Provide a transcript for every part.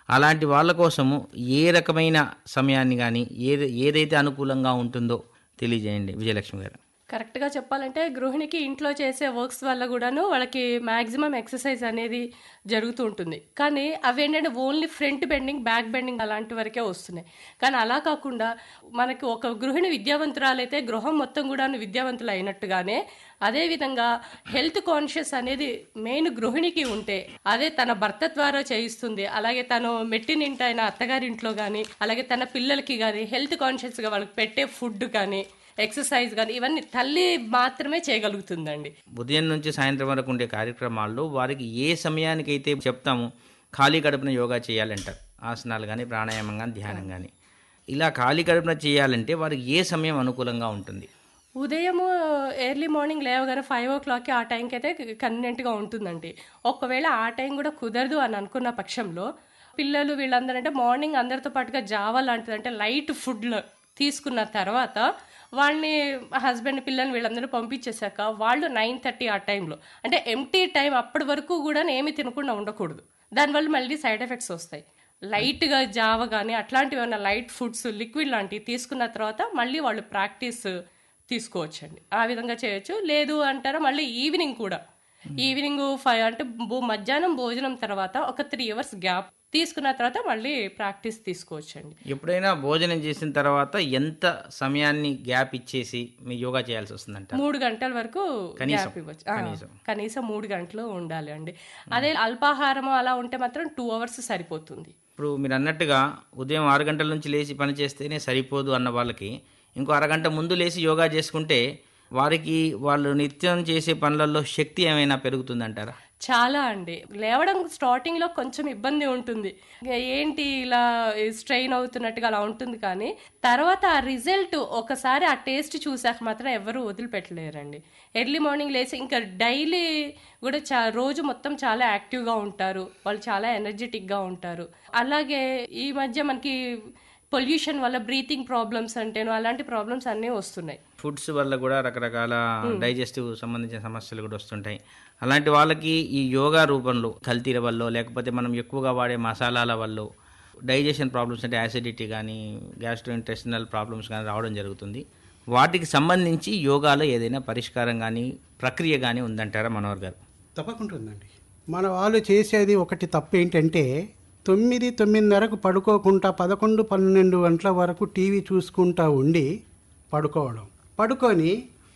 అలాంటి వాళ్ళ కోసము ఏ రకమైన సమయాన్ని కానీ ఏది ఏదైతే అనుకూలంగా ఉంటుందో తెలియజేయండి విజయలక్ష్మి గారు కరెక్ట్గా చెప్పాలంటే గృహిణికి ఇంట్లో చేసే వర్క్స్ వల్ల కూడాను వాళ్ళకి మ్యాక్సిమం ఎక్సర్సైజ్ అనేది జరుగుతూ ఉంటుంది కానీ అవి ఏంటంటే only front bending back bending అలాంటి వరకే వస్తున్నాయి కానీ అలా కాకుండా మనకి ఒక గృహిణి విద్యావంతురాలైతే గృహం మొత్తం కూడాను విద్యావంతులు అయినట్టుగానే అదేవిధంగా హెల్త్ కాన్షియస్ అనేది మెయిన్ గృహిణికి ఉంటే అదే తన భర్త ద్వారా చేయిస్తుంది అలాగే తను మెట్టినింటైన అత్తగారింట్లో కానీ అలాగే తన పిల్లలకి కానీ హెల్త్ కాన్షియస్గా వాళ్ళకి పెట్టే ఫుడ్ కానీ ఎక్సర్సైజ్ కానీ ఇవన్నీ తల్లి మాత్రమే చేయగలుగుతుందండి ఉదయం నుంచి సాయంత్రం వరకు ఉండే కార్యక్రమాల్లో వారికి ఏ సమయానికైతే చెప్తాము ఖాళీ గడుపున యోగా చేయాలంటారు ఆసనాలు కానీ ప్రాణాయామం కానీ ధ్యానం కానీ ఇలా ఖాళీ గడుపున చేయాలంటే వారికి ఏ సమయం అనుకూలంగా ఉంటుంది ఉదయము ఎర్లీ మార్నింగ్ లేవగానే ఫైవ్ ఓ క్లాక్కి ఆ టైంకి అయితే కన్వీనెంట్గా ఉంటుందండి ఒకవేళ ఆ టైం కూడా కుదరదు అని అనుకున్న పక్షంలో పిల్లలు వీళ్ళందరూ అంటే మార్నింగ్ అందరితో పాటుగా జావా లాంటిది అంటే లైట్ ఫుడ్లు తీసుకున్న తర్వాత వాళ్ళని హస్బెండ్ పిల్లల్ని వీళ్ళందరూ పంపించేశాక వాళ్ళు నైన్ థర్టీ ఆ టైంలో అంటే ఎంటీ టైం అప్పటి వరకు కూడా ఏమీ తినకుండా ఉండకూడదు దానివల్ల మళ్ళీ సైడ్ ఎఫెక్ట్స్ వస్తాయి లైట్గా జావ కానీ అట్లాంటివి ఏమైనా లైట్ ఫుడ్స్ లిక్విడ్ లాంటివి తీసుకున్న తర్వాత మళ్ళీ వాళ్ళు ప్రాక్టీస్ తీసుకోవచ్చండి ఆ విధంగా చేయొచ్చు లేదు అంటారా మళ్ళీ ఈవినింగ్ కూడా ఈవినింగ్ ఫైవ్ అంటే భో- మధ్యాహ్నం భోజనం తర్వాత ఒక త్రీ అవర్స్ గ్యాప్ తీసుకున్న తర్వాత మళ్ళీ ప్రాక్టీస్ తీసుకోవచ్చండి ఎప్పుడైనా భోజనం చేసిన తర్వాత ఎంత సమయాన్ని గ్యాప్ ఇచ్చేసి మీ యోగా చేయాల్సి వస్తుందంట మూడు గంటల వరకు కనీసం, గ్యాప్ ఇవ్వచ్చు ఆ, కనీసం. కనీసం మూడు గంటలు ఉండాలి అండి అదే అల్పాహారం అలా ఉంటే మాత్రం టూ అవర్స్ సరిపోతుంది ఇప్పుడు మీరు అన్నట్టుగా ఉదయం ఆరు గంటల నుంచి లేచి పని చేస్తేనే సరిపోదు అన్న వాళ్ళకి ఇంకో అరగంట ముందు లేచి యోగా చేసుకుంటే వారికి వాళ్ళు నిత్యం చేసే పనులలో శక్తి ఏమైనా పెరుగుతుందంటారా చాలా అండి లేవడం స్టార్టింగ్ లో కొంచెం ఇబ్బంది ఉంటుంది ఇక ఏంటి ఇలా స్ట్రెయిన్ అవుతున్నట్టుగా అలా ఉంటుంది కానీ తర్వాత ఆ రిజల్ట్ ఒకసారి ఆ టేస్ట్ చూసాక మాత్రం ఎవరు వదిలిపెట్టలేరండి ఎర్లీ మార్నింగ్ లేచి ఇంకా డైలీ కూడా చా రోజు మొత్తం చాలా యాక్టివ్గా ఉంటారు వాళ్ళు చాలా ఎనర్జెటిక్గా ఉంటారు అలాగే ఈ మధ్య మనకి పొల్యూషన్ వల్ల బ్రీతింగ్ ప్రాబ్లమ్స్ అంటేను అలాంటి ప్రాబ్లమ్స్ అన్నీ వస్తున్నాయి ఫుడ్స్ వల్ల కూడా రకరకాల డైజెస్టివ్ సంబంధించిన సమస్యలు కూడా వస్తుంటాయి అలాంటి వాళ్ళకి ఈ యోగా రూపంలో కల్తీల వల్ల లేకపోతే మనం ఎక్కువగా వాడే మసాలాల వల్ల డైజెషన్ ప్రాబ్లమ్స్ అంటే యాసిడిటీ కానీ గ్యాస్ట్రో ఇంటెస్టినల్ ప్రాబ్లమ్స్ కానీ రావడం జరుగుతుంది వాటికి సంబంధించి యోగాలో ఏదైనా పరిష్కారం కానీ ప్రక్రియ కానీ ఉందంటారా మనోహర్ గారు తప్పకుండా ఉందండి మన వాళ్ళు చేసేది ఒకటి తప్పు ఏంటంటే తొమ్మిది తొమ్మిదిన్నరకు పడుకోకుండా పదకొండు పన్నెండు గంటల వరకు టీవీ చూసుకుంటా ఉండి పడుకోవడం పడుకొని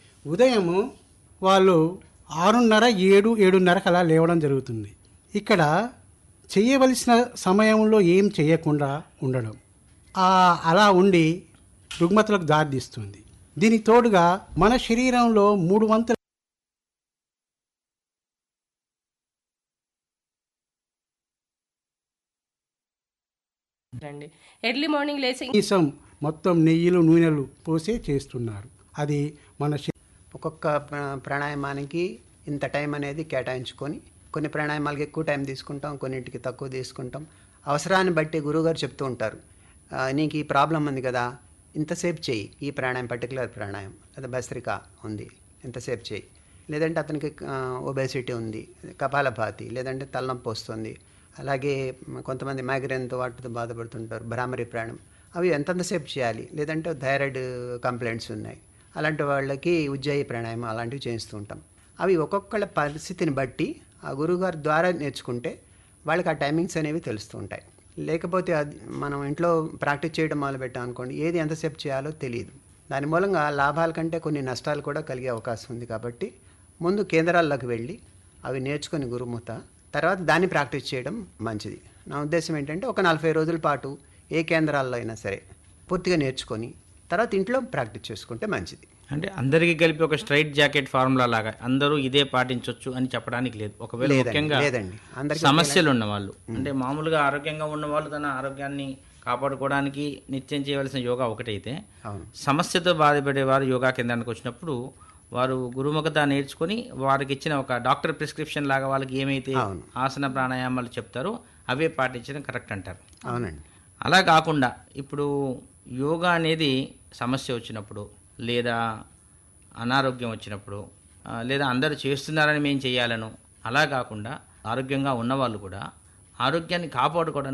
ఉదయము వాళ్ళు ఆరున్నర ఏడు ఏడున్నరకు అలా లేవడం జరుగుతుంది ఇక్కడ చేయవలసిన సమయంలో ఏం చేయకుండా ఉండడం ఆ అలా ఉండి రుగ్మతలకు దారితీస్తుంది దీనికి తోడుగా మన శరీరంలో మూడు వంతుల అండి ఎర్లీ మార్నింగ్ లేచి కనీసం మొత్తం నెయ్యిలు నూనెలు పోసే చేస్తున్నారు అది మన శ- ఒక్కొక్క ప్ర- ప్రాణాయామానికి ఇంత టైం అనేది కేటాయించుకొని కొన్ని ప్రాణాయామాలకి ఎక్కువ టైం తీసుకుంటాం కొన్నింటికి తక్కువ తీసుకుంటాం అవసరాన్ని బట్టి గురువుగారు చెప్తూ ఉంటారు "ఆ, నీకు ఈ ప్రాబ్లం ఉంది కదా ఇంతసేపు చెయ్యి ఈ ప్రాణాయం పర్టికులర్ ప్రాణాయం లేదా భస్త్రిక ఉంది ఇంతసేపు చెయ్యి లేదంటే అతనికి ఒబేసిటీ ఉంది కపాలభాతి లేదంటే తలనొప్పి వస్తుంది అలాగే మ, కొంతమంది మైగ్రేన్తో వాటితో బాధపడుతుంటారు భ్రామరి ప్రాణం అవి ఎంతెంతసేపు చేయాలి లేదంటే థైరాయిడ్ కంప్లైంట్స్ ఉన్నాయి అలాంటి వాళ్ళకి ఉజ్జాయి ప్రాణాయామం అలాంటివి చేస్తూ ఉంటాం అవి ఒక్కొక్కళ్ళ పరిస్థితిని బట్టి ఆ గురువుగారి ద్వారా నేర్చుకుంటే వాళ్ళకి ఆ టైమింగ్స్ అనేవి తెలుస్తూ ఉంటాయి లేకపోతే అది మనం ఇంట్లో ప్రాక్టీస్ చేయడం మొదలుపెట్టాం అనుకోండి ఏది ఎంతసేపు చేయాలో తెలియదు దాని మూలంగా లాభాల కంటే కొన్ని నష్టాలు కూడా కలిగే అవకాశం ఉంది కాబట్టి ముందు కేంద్రాల్లోకి వెళ్ళి అవి నేర్చుకొని గురుముత తర్వాత దాన్ని ప్రాక్టీస్ చేయడం మంచిది నా ఉద్దేశం ఏంటంటే ఒక నలభై రోజుల పాటు ఏ కేంద్రాల్లో అయినా సరే పూర్తిగా నేర్చుకొని తర్వాత ఇంట్లో ప్రాక్టీస్ చేసుకుంటే మంచిది అంటే అందరికీ కలిపి ఒక స్ట్రైట్ జాకెట్ ఫార్ములా లాగా అందరూ ఇదే పాటించవచ్చు అని చెప్పడానికి లేదు ఒకవేళ లేదండి, ముఖ్యంగా లేదండి. అందరికీ సమస్యలు ఉన్న వాళ్ళు అంటే మామూలుగా ఆరోగ్యంగా ఉన్న వాళ్ళు తన ఆరోగ్యాన్ని కాపాడుకోవడానికి నిత్యం చేయవలసిన యోగా ఒకటైతే అవును సమస్యతో బాధపడే వారు యోగా కేంద్రానికి వచ్చినప్పుడు వారు గురుముఖత నేర్చుకొని వారికి ఇచ్చిన ఒక డాక్టర్ ప్రిస్క్రిప్షన్ లాగా వాళ్ళకి ఏమైతే అవును. ఆసన ప్రాణాయామాలు చెప్తారో అవే పాటించడం కరెక్ట్ అంటారు అవునండి అలా కాకుండా ఇప్పుడు యోగా అనేది సమస్య వచ్చినప్పుడు లేదా అనారోగ్యం వచ్చినప్పుడు ఆ, లేదా అందరూ చేస్తున్నారని మేము చేయాలను అలా కాకుండా ఆరోగ్యంగా ఉన్నవాళ్ళు కూడా ఆరోగ్యాన్ని కాపాడుకోవడానికి